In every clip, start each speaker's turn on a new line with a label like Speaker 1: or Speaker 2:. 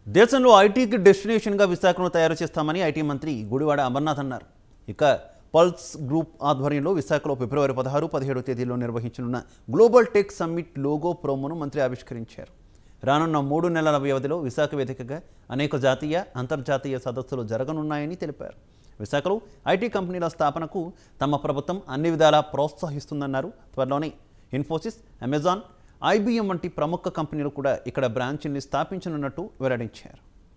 Speaker 1: దేశంలో ఐటీకి డెస్టినేషన్గా విశాఖను తయారు చేస్తామని ఐటీ మంత్రి గుడివాడ అమర్నాథ్ అన్నారు ఇక పల్స్ గ్రూప్ ఆధ్వర్యంలో విశాఖలో ఫిబ్రవరి పదహారు పదిహేడు తేదీలో నిర్వహించనున్న గ్లోబల్ టెక్ సమ్మిట్ లోగో ప్రోమోను మంత్రి ఆవిష్కరించారు రానున్న మూడు నెలల వ్యవధిలో విశాఖ వేదికగా అనేక జాతీయ అంతర్జాతీయ సదస్సులు జరగనున్నాయని తెలిపారు విశాఖలో ఐటీ కంపెనీల స్థాపనకు తమ ప్రభుత్వం అన్ని విధాలా ప్రోత్సహిస్తుందన్నారు త్వరలోనే ఇన్ఫోసిస్ అమెజాన్ ఐబీఎం వంటి ప్రముఖ కంపెనీలు కూడా ఇక్కడ బ్రాంచ్ని స్థాపించనున్నట్టు వెల్లడించారు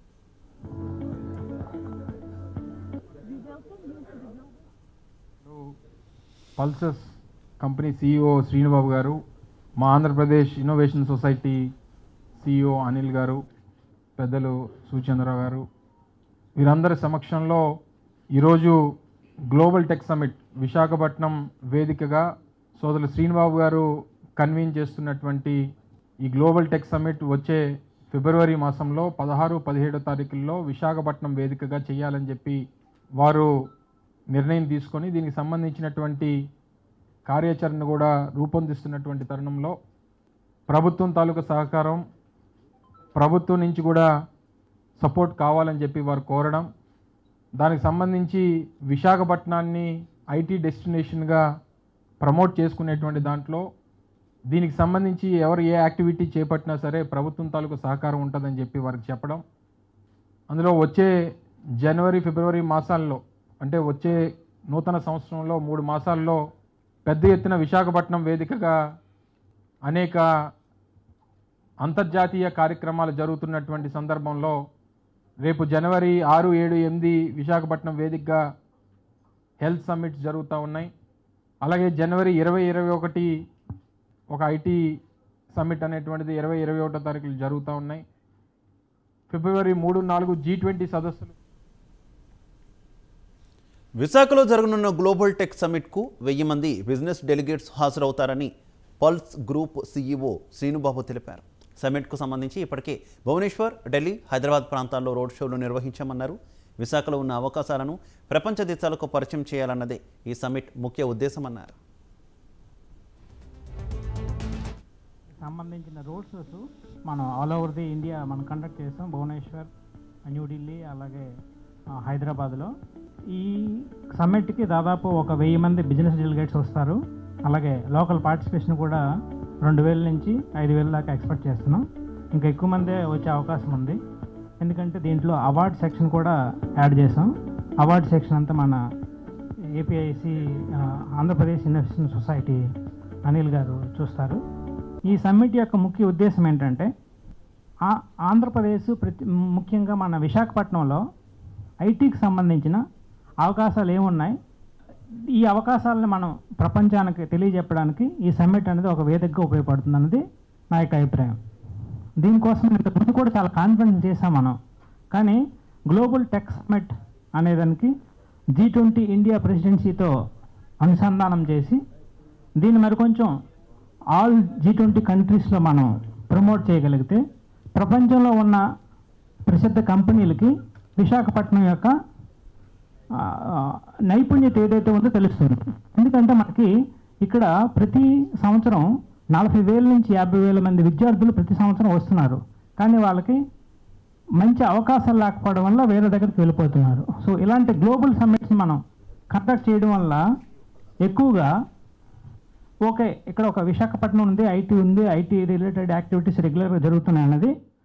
Speaker 2: పల్సస్ కంపెనీ సీఈఓ శ్రీనుబాబు గారు మా Andhra Pradesh innovation society CEO Anil గారు పెద్దలు సూచంద్రరావు గారు వీరందరి సమక్షంలో ఈరోజు గ్లోబల్ టెక్ సమిట్ విశాఖపట్నం వేదికగా సోదరులు శ్రీనుబాబు గారు కన్వీన్ చేస్తున్నటువంటి ఈ గ్లోబల్ టెక్ సమిట్ వచ్చే ఫిబ్రవరి మాసంలో పదహారు పదిహేడో తారీఖుల్లో విశాఖపట్నం వేదికగా చేయాలని చెప్పి వారు నిర్ణయం తీసుకొని దీనికి సంబంధించినటువంటి కార్యాచరణ కూడా రూపొందిస్తున్నటువంటి తరుణంలో ప్రభుత్వం తాలూకు సహకారం ప్రభుత్వం నుంచి కూడా సపోర్ట్ కావాలని చెప్పి వారు కోరడం దానికి సంబంధించి విశాఖపట్నాన్ని ఐటీ డెస్టినేషన్గా ప్రమోట్ చేసుకునేటువంటి దాంట్లో దీనికి సంబంధించి ఎవరు ఏ యాక్టివిటీ చేపట్టినా సరే ప్రభుత్వం తాలూకు సహకారం ఉంటుందని చెప్పి వారికి చెప్పడం అందులో వచ్చే జనవరి ఫిబ్రవరి మాసాల్లో అంటే వచ్చే నూతన సంవత్సరంలో మూడు మాసాల్లో పెద్ద ఎత్తున విశాఖపట్నం వేదికగా అనేక అంతర్జాతీయ కార్యక్రమాలు జరుగుతున్నటువంటి సందర్భంలో రేపు జనవరి ఆరు ఏడు ఎనిమిది విశాఖపట్నం వేదికగా హెల్త్ సమ్మిట్స్ జరుగుతూ ఉన్నాయి అలాగే జనవరి ఇరవై ఇరవై ఒకటి ఒక ఐటీ సమ్మిట్ అనేటువంటిది ఇరవై ఇరవై ఒకటో తారీఖులు జరుగుతూ ఉన్నాయి ఫిబ్రవరి మూడు నాలుగు జీ ట్వంటీ సదస్సులు
Speaker 1: విశాఖలో జరగనున్న గ్లోబల్ టెక్ సమ్మిట్కు వెయ్యి మంది బిజినెస్ డెలిగేట్స్ హాజరవుతారని పల్స్ గ్రూప్ సీఈఓ శ్రీనుబాబు తెలిపారు సమ్మిట్కు సంబంధించి ఇప్పటికే భువనేశ్వర్ ఢిల్లీ హైదరాబాద్ ప్రాంతాల్లో రోడ్ షోలు నిర్వహించామన్నారు విశాఖలో ఉన్న అవకాశాలను ప్రపంచ దేశాలకు పరిచయం చేయాలన్నదే ఈ సమ్మిట్ ముఖ్య ఉద్దేశమన్నారు
Speaker 3: సంబంధించిన రోడ్ షోస్ మనం ఆల్ ఓవర్ ది ఇండియా మనం కండక్ట్ చేస్తాం భువనేశ్వర్ న్యూఢిల్లీ అలాగే ఆ, హైదరాబాద్లో ఈ సమ్మిట్కి దాదాపు ఒక వెయ్యి మంది బిజినెస్ డెలిగేట్స్ వస్తారు అలాగే లోకల్ పార్టిసిపేషన్ కూడా రెండు వేల నుంచి ఐదు వేల దాకా ఎక్స్పెక్ట్ చేస్తున్నాం ఇంకా ఎక్కువ మందే వచ్చే అవకాశం ఉంది ఎందుకంటే దీంట్లో అవార్డ్ సెక్షన్ కూడా యాడ్ చేసాం అవార్డ్ సెక్షన్ అంతా మన APIC Andhra Pradesh innovation society Anil గారు చూస్తారు ఈ సమ్మిట్ యొక్క ముఖ్య ఉద్దేశం ఏంటంటే ఆ- ఆంధ్రప్రదేశ్ ప్రతి ముఖ్యంగా మన విశాఖపట్నంలో ఐటీకి సంబంధించిన అవకాశాలు ఏమున్నాయి ఈ అవకాశాలను మనం ప్రపంచానికి తెలియజెప్పడానికి ఈ సమ్మిట్ అనేది ఒక వేదికగా ఉపయోగపడుతుంది అన్నది నా యొక్క అభిప్రాయం దీనికోసం ఇంతకుముందు కూడా చాలా కాన్ఫిడెన్స్ చేసాం మనం కానీ గ్లోబల్ టెక్ సమ్మిట్ అనేదానికి జీ ట్వంటీ ఇండియా ప్రెసిడెన్సీతో అనుసంధానం చేసి దీన్ని మరి కొంచెం ఆల్ జీ ట్వంటీ కంట్రీస్లో మనం ప్రమోట్ చేయగలిగితే ప్రపంచంలో ఉన్న ప్రసిద్ధ కంపెనీలకి విశాఖపట్నం యొక్క ఆ, ఆ, నైపుణ్యత ఏదైతే ఉందో తెలుస్తుంది ఎందుకంటే మనకి ఇక్కడ ప్రతి సంవత్సరం నలభై వేల నుంచి యాభై వేల మంది విద్యార్థులు ప్రతి సంవత్సరం వస్తున్నారు కానీ వాళ్ళకి మంచి అవకాశాలు లేకపోవడం వల్ల వేరే దగ్గరికి వెళ్ళిపోతున్నారు సో ఇలాంటి గ్లోబల్ సమ్మిట్స్ మనం కండక్ట్ చేయడం వల్ల ఎక్కువగా ఓకే ఇక్కడ ఒక విశాఖపట్నం ఉంది ఐటీ ఉంది ఐటీ రిలేటెడ్ యాక్టివిటీస్ రెగ్యులర్గా జరుగుతున్నాయి అన్నది